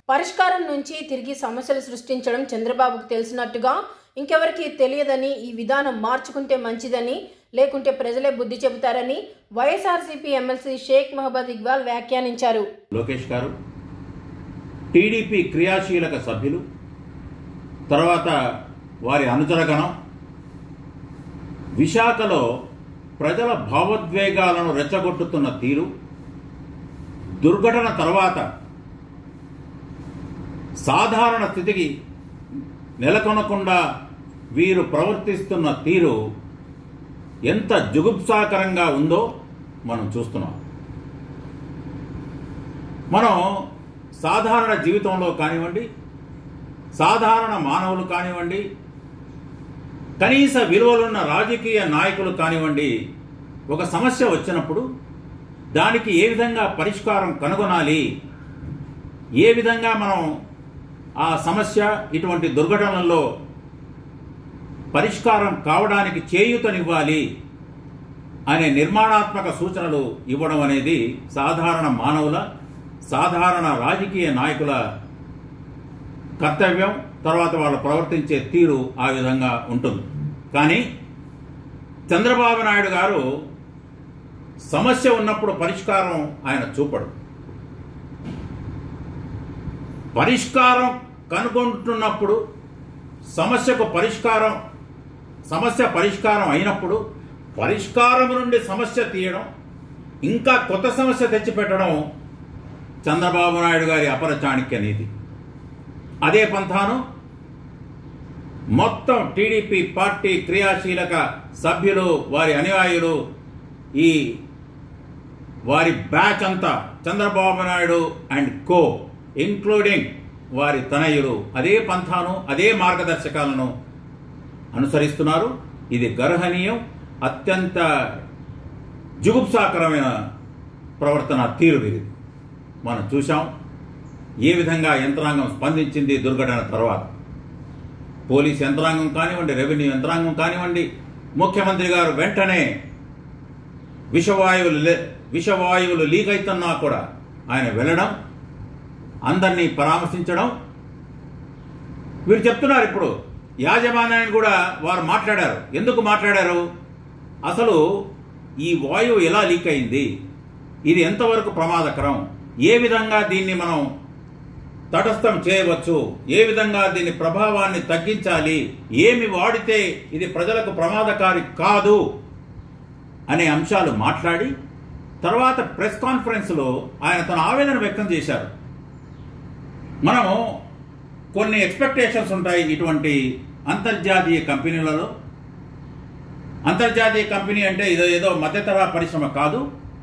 పరిష్కారం నుంచి తిరిగి సమస్యలు సృష్టించడం చంద్రబాబుకు తెలిసినట్టుగా ఇంకెవరికి తెలియదని ఈ విధానం మార్చుకుంటే మంచిదని లేకుంటే ప్రజలే బుద్ధి చెబుతారని వైఎస్ఆర్సీపీ ఎమ్మెల్సీ షేక్ మహబద్ ఇక్బాల్ వ్యాఖ్యానించారు లోకేష్ గారు టీడీపీ క్రియాశీలక సభ్యులు తర్వాత వారి అనుచరగణం విశాఖలో ప్రజల భావోద్వేగాలను రెచ్చగొట్టుతున్న తీరు దుర్ఘటన తర్వాత సాధారణ స్థితికి నెలకొనకుండా వీరు ప్రవర్తిస్తున్న తీరు ఎంత జుగుప్సాకరంగా ఉందో మనం చూస్తున్నాం మనం సాధారణ జీవితంలో కానివ్వండి సాధారణ మానవులు కానివ్వండి కనీస విలువలున్న రాజకీయ నాయకులు కానివ్వండి ఒక సమస్య వచ్చినప్పుడు దానికి ఏ విధంగా పరిష్కారం కనుగొనాలి ఏ విధంగా మనం ఆ సమస్య ఇటువంటి దుర్ఘటనల్లో పరిష్కారం కావడానికి చేయూతనివ్వాలి అనే నిర్మాణాత్మక సూచనలు ఇవ్వడం అనేది సాధారణ మానవుల సాధారణ రాజకీయ నాయకుల కర్తవ్యం తర్వాత వాళ్ళు ప్రవర్తించే తీరు ఆ విధంగా ఉంటుంది కానీ చంద్రబాబు నాయుడు గారు సమస్య ఉన్నప్పుడు పరిష్కారం ఆయన చూపడు పరిష్కారం కనుగొంటున్నప్పుడు సమస్యకు పరిష్కారం సమస్య పరిష్కారం అయినప్పుడు పరిష్కారం నుండి సమస్య తీయడం ఇంకా కొత్త సమస్య తెచ్చిపెట్టడం చంద్రబాబు నాయుడు గారి అపర చాణక్య నీతి అదే పంథాను మొత్తం టీడీపీ పార్టీ క్రియాశీలక సభ్యులు వారి అనుయాయులు ఈ వారి బ్యాచ్ అంతా Chandrababu Naidu and co including వారి తనయులు అదే పంథాను అదే మార్గదర్శకాలను అనుసరిస్తున్నారు ఇది గర్హనీయం అత్యంత జుగుప్సాకరమైన ప్రవర్తన తీరు ఇది మనం చూసాం ఏ విధంగా యంత్రాంగం స్పందించింది దుర్ఘటన తర్వాత పోలీస్ యంత్రాంగం కానివ్వండి రెవెన్యూ యంత్రాంగం కానివ్వండి ముఖ్యమంత్రి గారు వెంటనే విషవాయువులు లే- విషవాయువులు లీక్ అవుతున్నా కూడా ఆయన వెళ్ళడం అందరినీ పరామర్శించడం వీరు చెప్తున్నారు ఇప్పుడు యాజమాన్యాన్ని కూడా వారు మాట్లాడారు ఎందుకు మాట్లాడారు అసలు ఈ వాయువు ఎలా లీక్ అయింది ఇది ఎంతవరకు ప్రమాదకరం ఏ విధంగా దీన్ని మనం తటస్థం చేయవచ్చు ఏ విధంగా దీని ప్రభావాన్ని తగ్గించాలి ఏమి వాడితే ఇది ప్రజలకు ప్రమాదకారి కాదు అనే అంశాలు మాట్లాడి తర్వాత ప్రెస్ కాన్ఫరెన్స్లో ఆయన తన ఆవేదన వ్యక్తం చేశారు మనం కొన్ని ఎక్స్పెక్టేషన్స్ ఉంటాయి ఇటువంటి అంతర్జాతీయ కంపెనీలలో అంతర్జాతీయ కంపెనీ అంటే ఇదో ఏదో మధ్యతరహా పరిశ్రమ కాదు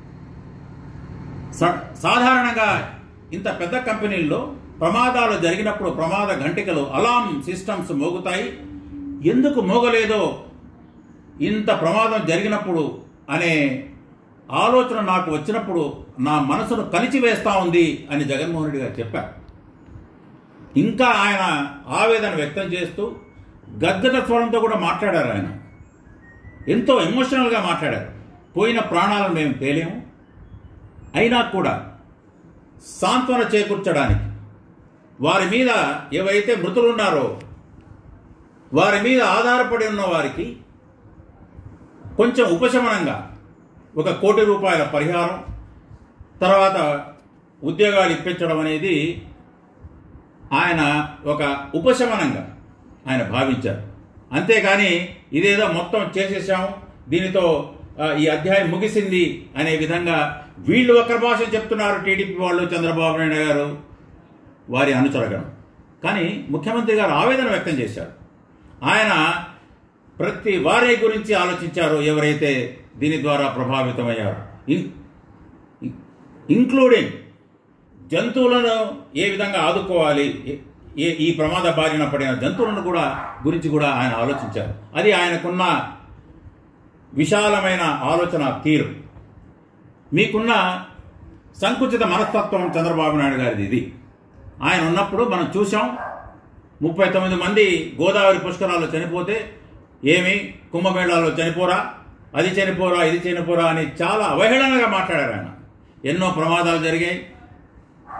సా- సాధారణంగా ఇంత పెద్ద కంపెనీల్లో ప్రమాదాలు జరిగినప్పుడు ప్రమాద గంటికలు అలాం సిస్టమ్స్ మోగుతాయి ఎందుకు మోగలేదో ఇంత ప్రమాదం జరిగినప్పుడు అనే ఆలోచన నాకు వచ్చినప్పుడు నా మనసును కలిచివేస్తా ఉంది అని జగన్మోహన్ రెడ్డి గారు చెప్పారు ఇంకా ఆయన ఆవేదన వ్యక్తం చేస్తూ గద్గద స్వరంతో కూడా మాట్లాడారు ఆయన ఎంతో ఎమోషనల్గా మాట్లాడారు పోయిన ప్రాణాలను మేము తేలేము అయినా కూడా సాంత్వన చేకూర్చడానికి వారి మీద ఏవైతే మృతులున్నారో వారి మీద ఆధారపడి ఉన్న వారికి కొంచెం ఉపశమనంగా ఒక కోటి రూపాయల పరిహారం తర్వాత ఉద్యోగాలు ఇప్పించడం అనేది ఆయన ఒక ఉపశమనంగా ఆయన భావించారు అంతేగాని ఇదేదో మొత్తం చేసేసాం దీనితో ఆ, ఈ అధ్యాయం ముగిసింది అనే విధంగా వీళ్ళు ఒకరి భాష చెప్తున్నారు టీడీపీ వాళ్ళు చంద్రబాబు నాయుడు గారు వారి అనుచరగణం కానీ ముఖ్యమంత్రి గారు ఆవేదన వ్యక్తం చేశారు ఆయన ప్రతి వారి గురించి ఆలోచించారు ఎవరైతే దీని ద్వారా ప్రభావితమయ్యారు ఇన్- ఇంక్లూడింగ్ జంతువులను ఏ విధంగా ఆదుకోవాలి ఏ- ఏ ఈ ప్రమాద బారిన పడిన జంతువులను కూడా గురించి కూడా ఆయన ఆలోచించారు అది ఆయనకున్న విశాలమైన ఆలోచన తీరు మీకున్న సంకుచిత మనస్తత్వం చంద్రబాబు నాయుడు గారిది ఇది ఆయన ఉన్నప్పుడు మనం చూసాం ముప్పై తొమ్మిది మంది గోదావరి పుష్కరాల్లో చనిపోతే ఏమి కుంభమేళాల్లో చనిపోరా అది చనిపోరా ఇది చనిపోరా అని చాలా అవహేళనగా మాట్లాడారు ఆయన ఎన్నో ప్రమాదాలు జరిగాయి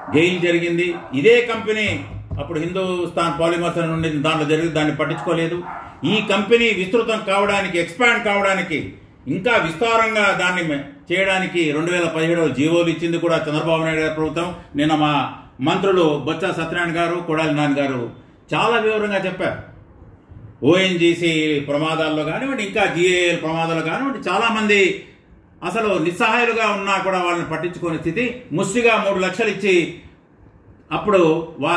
గెయిన్ జరిగింది ఇదే కంపెనీ అప్పుడు హిందుస్థాన్ పాలిమర్స్ అని ఉండేది దాంట్లో జరిగింది దాన్ని పట్టించుకోలేదు ఈ కంపెనీ విస్తృతం కావడానికి ఎక్స్పాండ్ కావడానికి ఇంకా విస్తారంగా దాన్ని మె- చేయడానికి రెండు వేల పదిహేడులో జీవోలు ఇచ్చింది కూడా చంద్రబాబు నాయుడు గారి ప్రభుత్వం నిన్న మా మంత్రులు బొత్స సత్యనారాయణ గారు కొడాలి నాని గారు చాలా వివరంగా చెప్పారు ఓఎన్జీసీ ప్రమాదాల్లో కానివ్వండి ఇంకా జిఏఎల్ ప్రమాదాలు కానివ్వండి చాలా మంది అసలు నిస్సహాయులుగా ఉన్నా కూడా వాళ్ళని పట్టించుకునే స్థితి ముష్టిగా మూడు లక్షలు ఇచ్చి అప్పుడు వా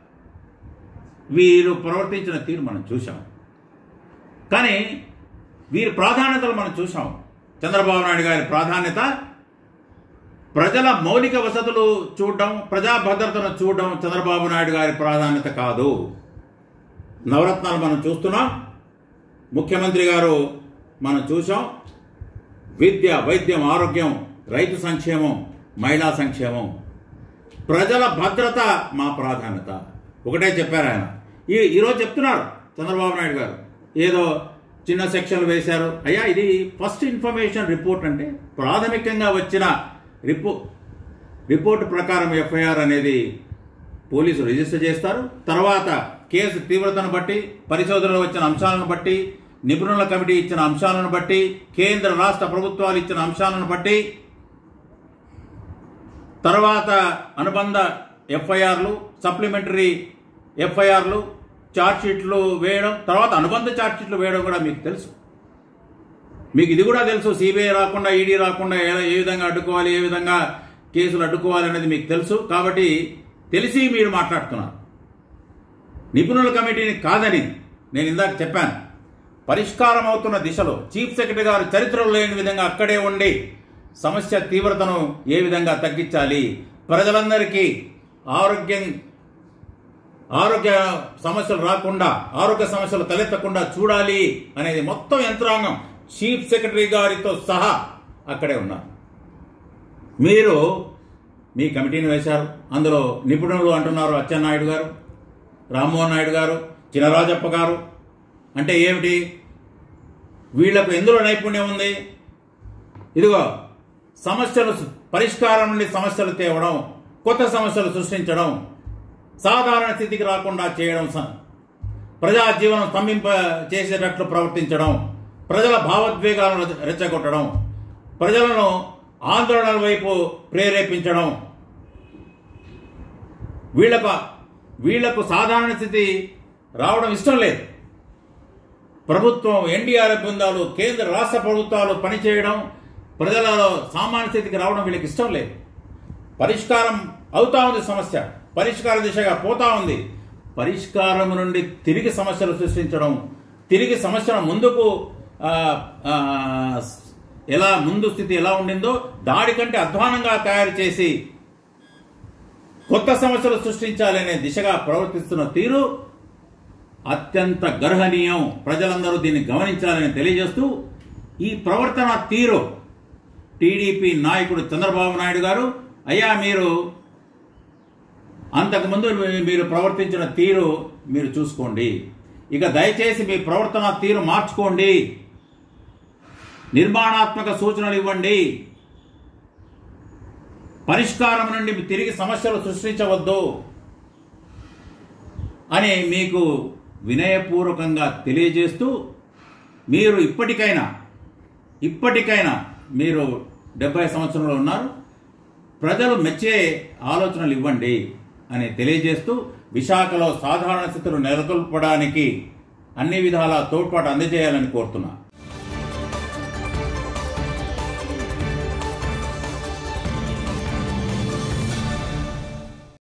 వీరు ప్రవర్తించిన తీరు మనం చూసాం కానీ వీరి ప్రాధాన్యతలు మనం చూసాం చంద్రబాబు నాయుడు గారి ప్రాధాన్యత ప్రజల మౌలిక వసతులు చూడడం ప్రజా భద్రతను చూడడం చంద్రబాబు నాయుడు గారి ప్రాధాన్యత కాదు నవరత్నాలు మనం చూస్తున్నాం ముఖ్యమంత్రి గారు మనం చూసాం విద్య వైద్యం ఆరోగ్యం రైతు సంక్షేమం మహిళా సంక్షేమం ప్రజల భద్రత మా ప్రాధాన్యత ఒకటే చెప్పారు ఆయన ఈ ఈరోజు చెప్తున్నారు చంద్రబాబు నాయుడు గారు ఏదో చిన్న సెక్షన్లు వేశారు అయ్యా ఇది ఫస్ట్ ఇన్ఫర్మేషన్ రిపోర్ట్ అంటే ప్రాథమికంగా వచ్చిన రిపో రిపోర్ట్ ప్రకారం ఎఫ్ఐఆర్ అనేది పోలీసులు రిజిస్టర్ చేస్తారు తర్వాత కేసు తీవ్రతను బట్టి పరిశోధనలో వచ్చిన అంశాలను బట్టి నిపుణుల కమిటీ ఇచ్చిన అంశాలను బట్టి కేంద్ర రాష్ట్ర ప్రభుత్వాలు ఇచ్చిన అంశాలను బట్టి తర్వాత అనుబంధ ఎఫ్ఐఆర్లు సప్లిమెంటరీ ఎఫ్ఐఆర్లు షీట్లు వేయడం తర్వాత అనుబంధ షీట్లు వేయడం కూడా మీకు తెలుసు మీకు ఇది కూడా తెలుసు సిబిఐ రాకుండా ఈడీ రాకుండా ఏ- ఏ విధంగా అడ్డుకోవాలి ఏ విధంగా కేసులు అడ్డుకోవాలి అనేది మీకు తెలుసు కాబట్టి తెలిసి మీరు మాట్లాడుతున్నారు నిపుణుల కమిటీని కాదని నేను ఇందాక చెప్పాను పరిష్కారం అవుతున్న దిశలో చీఫ్ సెక్రటరీ గారు చరిత్రలో లేని విధంగా అక్కడే ఉండి సమస్య తీవ్రతను ఏ విధంగా తగ్గించాలి ప్రజలందరికీ ఆరోగ్యం ఆరోగ్య సమస్యలు రాకుండా ఆరోగ్య సమస్యలు తలెత్తకుండా చూడాలి అనేది మొత్తం యంత్రాంగం చీఫ్ సెక్రటరీ గారితో సహా అక్కడే ఉన్నారు మీరు మీ కమిటీని వేశారు అందులో నిపుణులు అంటున్నారు అచ్చెన్నాయుడు గారు రామ్మోహన్ నాయుడు గారు చినరాజప్ప గారు అంటే ఏమిటి వీళ్లకు ఎందులో నైపుణ్యం ఉంది ఇదిగో సమస్యలు పరిష్కారం నుండి సమస్యలు తేవడం కొత్త సమస్యలు సృష్టించడం సాధారణ స్థితికి రాకుండా చేయడం స- ప్రజా జీవనం స్తంభింప చేసేటట్లు ప్రవర్తించడం ప్రజల భావోద్వేగాలను రెచ్చ- రెచ్చగొట్టడం ప్రజలను ఆందోళనల వైపు ప్రేరేపించడం వీళ్ళకు వీళ్లకు సాధారణ స్థితి రావడం ఇష్టం లేదు ప్రభుత్వం ఎన్డీఆర్ఎఫ్ బృందాలు కేంద్ర రాష్ట్ర ప్రభుత్వాలు పనిచేయడం ప్రజలలో సామాన్య స్థితికి రావడం వీళ్ళకి ఇష్టం లేదు పరిష్కారం అవుతా ఉంది సమస్య పరిష్కార దిశగా పోతా ఉంది పరిష్కారం నుండి తిరిగి సమస్యలు సృష్టించడం తిరిగి సమస్యను ముందుకు ఆ, ఆ, ఎలా ముందు స్థితి ఎలా ఉండిందో దాడి కంటే అధ్వానంగా తయారు చేసి కొత్త సమస్యలు సృష్టించాలనే దిశగా ప్రవర్తిస్తున్న తీరు అత్యంత గర్హనీయం ప్రజలందరూ దీన్ని గమనించాలని తెలియజేస్తూ ఈ ప్రవర్తన తీరు టీడీపీ నాయకుడు చంద్రబాబు నాయుడు గారు అయ్యా మీరు అంతకుముందు మీ- మీరు ప్రవర్తించిన తీరు మీరు చూసుకోండి ఇక దయచేసి మీ ప్రవర్తన తీరు మార్చుకోండి నిర్మాణాత్మక సూచనలు ఇవ్వండి పరిష్కారం నుండి తిరిగి సమస్యలు సృష్టించవద్దు అని మీకు వినయపూర్వకంగా తెలియజేస్తూ మీరు ఇప్పటికైనా ఇప్పటికైనా మీరు డెబ్బై సంవత్సరంలో ఉన్నారు ప్రజలు మెచ్చే ఆలోచనలు ఇవ్వండి అని తెలియజేస్తూ విశాఖలో సాధారణ స్థితులు నెలకొల్పడానికి అన్ని విధాల తోడ్పాటు అందజేయాలని కోరుతున్నా